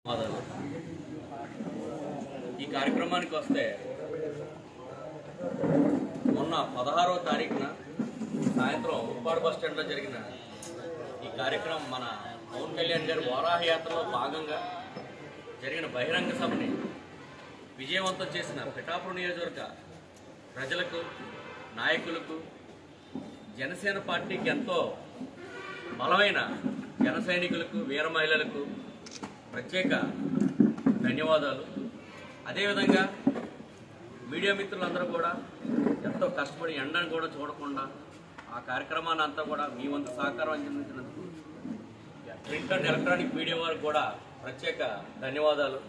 ధన్యవాదాలు ఈ కార్యక్రమానికి వస్తే మొన్న పదహారవ తారీఖున సాయంత్రం ఉప్పాడు బస్ స్టాండ్లో జరిగిన ఈ కార్యక్రమం మన పవన్ కళ్యాణ్ గారి వారాహ యాత్రలో భాగంగా జరిగిన బహిరంగ సభని విజయవంతం చేసిన పిఠాపురం నియోజకవర్గ ప్రజలకు నాయకులకు జనసేన పార్టీకి ఎంతో బలమైన జన సైనికులకు వీర మహిళలకు ప్రత్యేక ధన్యవాదాలు అదేవిధంగా మీడియా మిత్రులందరూ కూడా ఎంతో కష్టపడి ఎండను కూడా చూడకుండా ఆ కార్యక్రమాన్ని అంతా కూడా మీ వంతు సహకారం అందించినందుకు ప్రింట్ అండ్ ఎలక్ట్రానిక్ మీడియా వారికి కూడా ప్రత్యేక ధన్యవాదాలు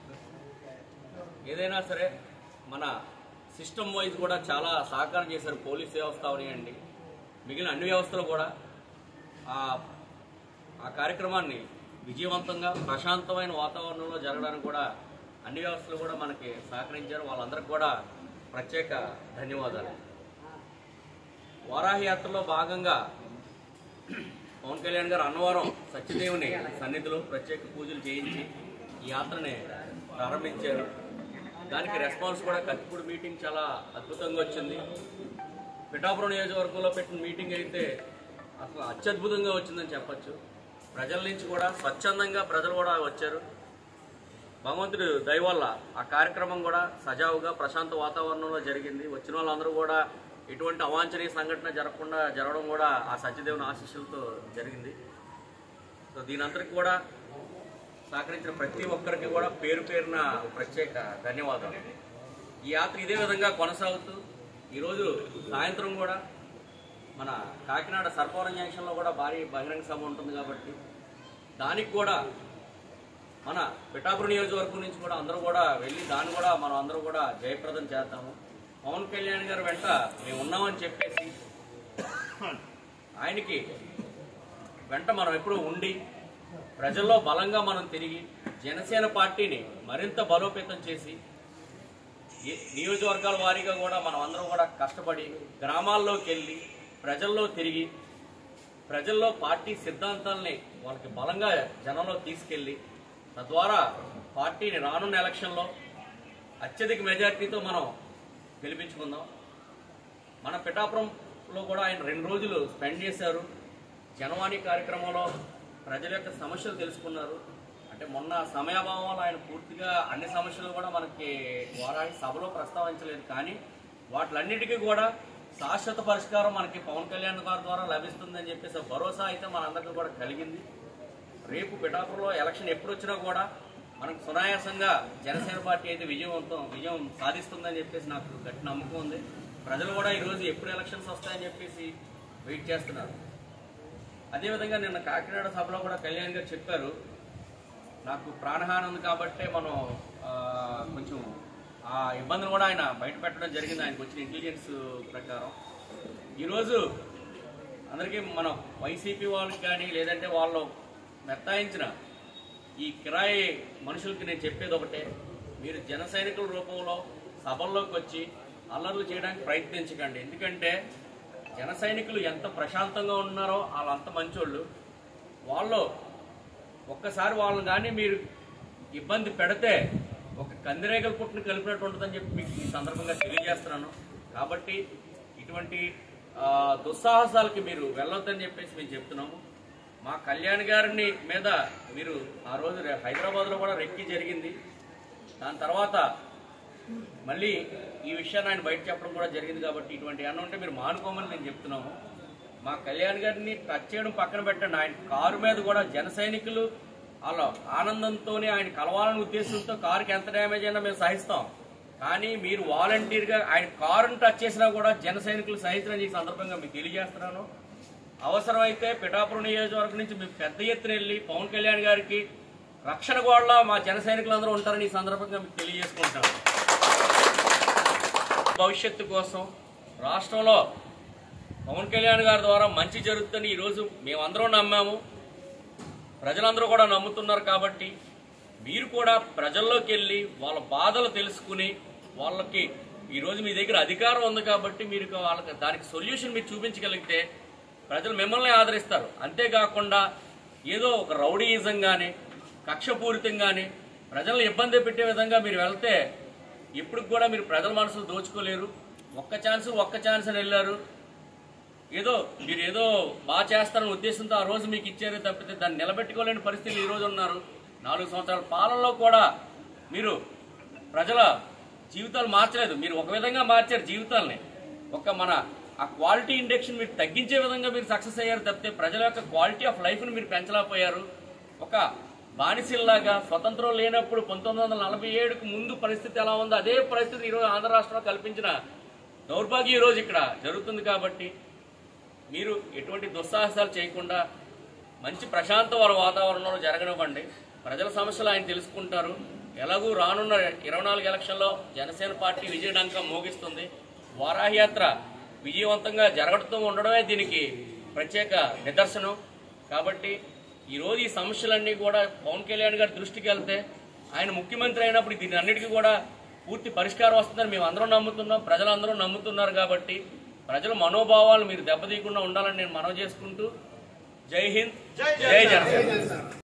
ఏదైనా సరే మన సిస్టమ్ వైజ్ కూడా చాలా సహకారం చేశారు పోలీస్ వ్యవస్థ అవనివ్వండి మిగిలిన అన్ని వ్యవస్థలు కూడా ఆ ఆ కార్యక్రమాన్ని విజయవంతంగా ప్రశాంతమైన వాతావరణంలో జరగడానికి కూడా అన్ని వ్యవస్థలు కూడా మనకి సహకరించారు వాళ్ళందరికీ కూడా ప్రత్యేక ధన్యవాదాలు వారాహి యాత్రలో భాగంగా పవన్ కళ్యాణ్ గారు అన్నవరం సత్యదేవుని సన్నిధిలో ప్రత్యేక పూజలు చేయించి ఈ యాత్రని ప్రారంభించారు దానికి రెస్పాన్స్ కూడా కత్తిపూడి మీటింగ్ చాలా అద్భుతంగా వచ్చింది పిఠాపురం నియోజకవర్గంలో పెట్టిన మీటింగ్ అయితే అసలు అత్యద్భుతంగా వచ్చిందని చెప్పొచ్చు ప్రజల నుంచి కూడా స్వచ్ఛందంగా ప్రజలు కూడా వచ్చారు భగవంతుడు దయ వల్ల ఆ కార్యక్రమం కూడా సజావుగా ప్రశాంత వాతావరణంలో జరిగింది వచ్చిన వాళ్ళందరూ కూడా ఎటువంటి అవాంఛనీయ సంఘటన జరగకుండా జరగడం కూడా ఆ సత్యదేవుని ఆశీస్సులతో జరిగింది సో దీని అందరికి కూడా సహకరించిన ప్రతి ఒక్కరికి కూడా పేరు పేరున ప్రత్యేక ధన్యవాదాలు ఈ యాత్ర ఇదే విధంగా కొనసాగుతూ ఈరోజు సాయంత్రం కూడా మన కాకినాడ సర్పవరం జంక్షన్లో కూడా భారీ బహిరంగ సభ ఉంటుంది కాబట్టి దానికి కూడా మన పిఠాపురం నియోజకవర్గం నుంచి కూడా అందరూ కూడా వెళ్ళి దాన్ని కూడా మనం అందరూ కూడా జయప్రదం చేద్దాము పవన్ కళ్యాణ్ గారు వెంట మేము ఉన్నామని చెప్పేసి ఆయనకి వెంట మనం ఎప్పుడూ ఉండి ప్రజల్లో బలంగా మనం తిరిగి జనసేన పార్టీని మరింత బలోపేతం చేసి ఈ నియోజకవర్గాల వారీగా కూడా మనం అందరం కూడా కష్టపడి గ్రామాల్లోకి వెళ్ళి ప్రజల్లో తిరిగి ప్రజల్లో పార్టీ సిద్ధాంతాలని వాళ్ళకి బలంగా జనంలో తీసుకెళ్ళి తద్వారా పార్టీని రానున్న ఎలక్షన్లో అత్యధిక మెజార్టీతో మనం గెలిపించుకుందాం మన పిఠాపురంలో కూడా ఆయన రెండు రోజులు స్పెండ్ చేశారు జనవాణి కార్యక్రమంలో ప్రజల యొక్క సమస్యలు తెలుసుకున్నారు అంటే మొన్న సమయాభావం వల్ల ఆయన పూర్తిగా అన్ని సమస్యలు కూడా మనకి వారాహి సభలో ప్రస్తావించలేదు కానీ వాటిలన్నిటికీ కూడా శాశ్వత పరిష్కారం మనకి పవన్ కళ్యాణ్ గారి ద్వారా లభిస్తుందని చెప్పేసి ఒక భరోసా అయితే మనందరికీ కూడా కలిగింది రేపు పిఠాపురంలో ఎలక్షన్ ఎప్పుడు వచ్చినా కూడా మనకు సునాయాసంగా జనసేన పార్టీ అయితే విజయవంతం విజయం సాధిస్తుందని చెప్పేసి నాకు గట్టి నమ్మకం ఉంది ప్రజలు కూడా ఈరోజు ఎప్పుడు ఎలక్షన్స్ వస్తాయని చెప్పేసి వెయిట్ చేస్తున్నారు అదేవిధంగా నిన్న కాకినాడ సభలో కూడా కళ్యాణ్ గారు చెప్పారు నాకు ప్రాణహాని ఉంది కాబట్టే మనం ఆ, కొంచెం ఆ ఇబ్బందిని కూడా ఆయన బయట పెట్టడం జరిగింది ఆయనకు వచ్చిన ఇంటెలిజెన్స్ ప్రకారం ఈరోజు అందరికీ మనం వైసీపీ వాళ్ళకి కానీ లేదంటే వాళ్ళు మెత్తాయించిన ఈ కిరాయి మనుషులకి నేను చెప్పేది ఒకటే మీరు జన సైనికుల రూపంలో సభల్లోకి వచ్చి అల్లర్లు చేయడానికి ప్రయత్నించకండి ఎందుకంటే జన సైనికులు ఎంత ప్రశాంతంగా ఉన్నారో వాళ్ళు అంత మంచోళ్ళు వాళ్ళు ఒక్కసారి వాళ్ళని కానీ మీరు ఇబ్బంది పెడితే ఒక కందిరేగల పుట్టును కలిపినట్టు ఉంటుందని చెప్పి మీకు ఈ సందర్భంగా తెలియజేస్తున్నాను కాబట్టి ఇటువంటి ఆ, దుస్సాహసాలకి మీరు వెళ్ళొద్దని చెప్పేసి మేము చెప్తున్నాము మా కళ్యాణ్ గారిని మీద మీరు ఆ రోజు రే- హైదరాబాద్లో కూడా రెక్కి జరిగింది దాని తర్వాత మళ్ళీ ఈ విషయాన్ని ఆయన బయట చెప్పడం కూడా జరిగింది కాబట్టి ఇటువంటి అన్న ఉంటే మీరు మానుకోమని నేను చెప్తున్నాము మా కళ్యాణ్ గారిని టచ్ చేయడం పక్కన పెట్టండి ఆయన కారు మీద కూడా జన సైనికులు వాళ్ళ ఆనందంతోనే ఆయన కలవాలనే ఉద్దేశంతో కారుకి ఎంత డ్యామేజ్ అయినా మేము సహిస్తాం కానీ మీరు వాలంటీర్గా ఆయన కారును టచ్ చేసినా కూడా జన సైనికులు సహించడం ఈ సందర్భంగా మీకు తెలియజేస్తున్నాను అవసరమైతే పిఠాపురం నియోజకవర్గం నుంచి మేము పెద్ద ఎత్తున వెళ్ళి పవన్ కళ్యాణ్ గారికి రక్షణ గోడలా మా జన సైనికులందరూ ఉంటారని ఈ సందర్భంగా మీకు తెలియజేసుకుంటాను భవిష్యత్తు కోసం రాష్ట్రంలో పవన్ కళ్యాణ్ గారి ద్వారా మంచి జరుగుతుందని ఈరోజు మేమందరం నమ్మాము ప్రజలందరూ కూడా నమ్ముతున్నారు కాబట్టి మీరు కూడా ప్రజల్లోకి వెళ్ళి వాళ్ళ బాధలు తెలుసుకుని వాళ్ళకి ఈరోజు మీ దగ్గర అధికారం ఉంది కాబట్టి మీరు వాళ్ళకి దానికి సొల్యూషన్ మీరు చూపించగలిగితే ప్రజలు మిమ్మల్ని ఆదరిస్తారు అంతేకాకుండా ఏదో ఒక రౌడీయిజం కానీ కక్షపూరితంగానే ప్రజలను ఇబ్బంది పెట్టే విధంగా మీరు వెళ్తే ఇప్పుడు కూడా మీరు ప్రజల మనసులు దోచుకోలేరు ఒక్క ఛాన్స్ ఒక్క ఛాన్స్ అని వెళ్ళారు ఏదో మీరు ఏదో బాగా చేస్తారని ఉద్దేశంతో ఆ రోజు మీకు ఇచ్చారే తప్పితే దాన్ని నిలబెట్టుకోలేని పరిస్థితులు ఈ రోజు ఉన్నారు నాలుగు సంవత్సరాల పాలనలో కూడా మీరు ప్రజల జీవితాలు మార్చలేదు మీరు ఒక విధంగా మార్చారు జీవితాలని ఒక మన ఆ క్వాలిటీ ఇండెక్షన్ మీరు తగ్గించే విధంగా మీరు సక్సెస్ అయ్యారు తప్పితే ప్రజల యొక్క క్వాలిటీ ఆఫ్ లైఫ్ని మీరు పెంచలేకపోయారు ఒక బానిసల్లాగా స్వతంత్రం లేనప్పుడు పంతొమ్మిది వందల నలభై ఏడుకు ముందు పరిస్థితి ఎలా ఉందో అదే పరిస్థితి ఈరోజు ఆంధ్ర రాష్ట్రంలో కల్పించిన దౌర్భాగ్యం ఈరోజు ఇక్కడ జరుగుతుంది కాబట్టి మీరు ఎటువంటి దుస్సాహసాలు చేయకుండా మంచి ప్రశాంతవర వాతావరణంలో జరగనివ్వండి ప్రజల సమస్యలు ఆయన తెలుసుకుంటారు ఎలాగూ రానున్న ఇరవై నాలుగు ఎలక్షన్లో జనసేన పార్టీ విజయడంకం మోగిస్తుంది వారాహయాత్ర విజయవంతంగా జరగడంతో ఉండడమే దీనికి ప్రత్యేక నిదర్శనం కాబట్టి ఈరోజు ఈ సమస్యలన్నీ కూడా పవన్ కళ్యాణ్ గారి దృష్టికి వెళ్తే ఆయన ముఖ్యమంత్రి అయినప్పుడు దీని అన్నిటికీ కూడా పూర్తి పరిష్కారం వస్తుందని మేము అందరం నమ్ముతున్నాం ప్రజలందరూ నమ్ముతున్నారు కాబట్టి ప్రజల మనోభావాలు మీరు దెబ్బతీయకుండా ఉండాలని నేను మనవి చేసుకుంటూ జై హింద్ జై జనసేన